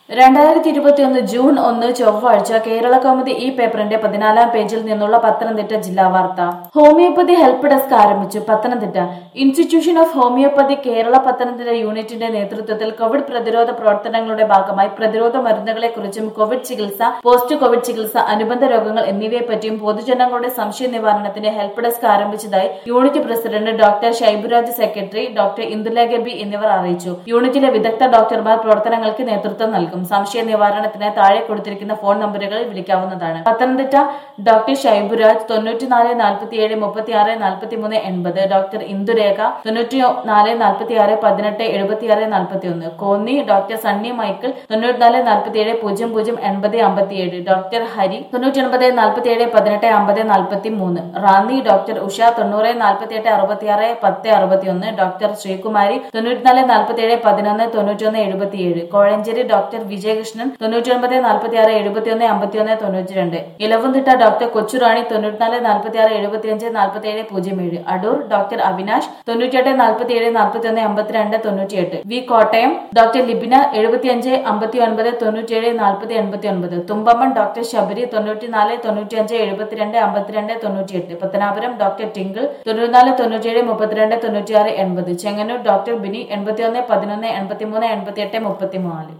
രണ്ടായിരത്തി ഇരുപത്തിയൊന്ന് ജൂൺ ഒന്ന് ചൊവ്വാഴ്ച കേരള കൗമുദി ഈ പേപ്പറിന്റെ പതിനാലാം പേജിൽ നിന്നുള്ള പത്തനംതിട്ട ജില്ലാ വാർത്ത ഹോമിയോപ്പതി ഹെൽപ്പ് ഡെസ്ക് ആരംഭിച്ചു Pathanamthitta institution of homoeopathy Kerala Pathanamthitta യൂണിറ്റിന്റെ നേതൃത്വത്തിൽ കോവിഡ് പ്രതിരോധ പ്രവർത്തനങ്ങളുടെ ഭാഗമായി പ്രതിരോധ മരുന്നുകളെക്കുറിച്ചും കോവിഡ് ചികിത്സ പോസ്റ്റ് കോവിഡ് ചികിത്സ അനുബന്ധ രോഗങ്ങൾ എന്നിവയെപ്പറ്റിയും പൊതുജനങ്ങളുടെ സംശയ നിവാരണത്തിന് ഹെൽപ്പ് ഡെസ്ക് ആരംഭിച്ചതായി unit president doctor Shaiburaj secretary doctor Indulekha B എന്നിവർ അറിയിച്ചു യൂണിറ്റിലെ വിദഗ്ധ ഡോക്ടർമാർ പ്രവർത്തനങ്ങൾക്ക് നേതൃത്വം നൽകും സംശയ നിവാരണത്തിന് താഴെ കൊടുത്തിരിക്കുന്ന ഫോൺ നമ്പറുകളിൽ വിളിക്കാവുന്നതാണ് പത്തനംതിട്ട ഡോക്ടർ ഷൈബുരാജ് തൊണ്ണൂറ്റിനാല് നാൽപ്പത്തിയേഴ് മുപ്പത്തിയാറ് നാൽപ്പത്തിമൂന്ന് എൺപത് ഡോക്ടർ ഇന്ദുരേഖ തൊണ്ണൂറ്റി നാല് നാൽപ്പത്തിയാറ് പതിനെട്ട് എഴുപത്തിയാറ് നാൽപ്പത്തിയൊന്ന് കോന്നി ഡോക്ടർ സണ്ണി മൈക്കിൾ തൊണ്ണൂറ്റിനാല് നാൽപ്പത്തിയേഴ് പൂജ്യം പൂജ്യം എൺപത് അമ്പത്തിയേഴ് ഡോക്ടർ ഹരി തൊണ്ണൂറ്റി ഒൻപത് നാൽപ്പത്തിയേഴ് പതിനെട്ട് അമ്പത് നാൽപ്പത്തി മൂന്ന് റാന്നി ഡോക്ടർ ഉഷ തൊണ്ണൂറ് നാൽപ്പത്തിയെട്ട് അറുപത്തിയാറ് പത്ത് അറുപത്തിയൊന്ന് ഡോക്ടർ ശ്രീകുമാരി തൊണ്ണൂറ്റിനാല് നാൽപ്പത്തിയേഴ് പതിനൊന്ന് തൊണ്ണൂറ്റിയൊന്ന് എഴുപത്തിയേഴ് കോഴഞ്ചേരി ഡോക്ടർ വിജയകൃഷ്ണൻ തൊണ്ണൂറ്റി ഒൻപത് നാൽപ്പത്തിയാറ് എഴുപത്തിയൊന്ന് അമ്പത്തിയൊന്ന് തൊണ്ണൂറ്റിരണ്ട് ഇലവന്തിട്ട ഡോക്ടർ കൊച്ചുറാണി തൊണ്ണൂറ്റിനാല് നാൽപ്പത്തിയാറ് എഴുപത്തിയഞ്ച് നാൽപ്പത്തിയേഴ് പൂജ്യം ഏഴ് അടൂർ ഡോക്ടർ അവിനാഷ് തൊണ്ണൂറ്റിയെട്ട് നാൽപ്പത്തിയേഴ് നാൽപ്പത്തിയൊന്ന് അമ്പത്തിരണ്ട് തൊണ്ണൂറ്റിയെട്ട് വി കോട്ടയം ഡോക്ടർ ലിബിന എഴുപത്തിയഞ്ച് അമ്പത്തി ഒൻപത് തൊണ്ണൂറ്റിയേഴ് നാൽപ്പത്തി എൺപത്തി ഒൻപത് തുമ്പമ്മൺ ഡോക്ടർ ശബരി തൊണ്ണൂറ്റിനാല് തൊണ്ണൂറ്റിയഞ്ച് എഴുപത്തിരണ്ട് അമ്പത്തിരണ്ട് തൊണ്ണൂറ്റിയെട്ട് പത്തനാപുരം ഡോക്ടർ ടിങ്കിൾ തൊണ്ണൂറ്റിനാല് തൊണ്ണൂറ്റിയേഴ് മുപ്പത്തിരണ്ട് തൊണ്ണൂറ്റിയാറ് എൺപത് ചെങ്ങന്നൂർ ഡോക്ടർ ബിനി എൺപത്തിയൊന്ന് പതിനൊന്ന് എൺപത്തിമൂന്ന് എൺപത്തിയെട്ട് മുപ്പത്തിനാല്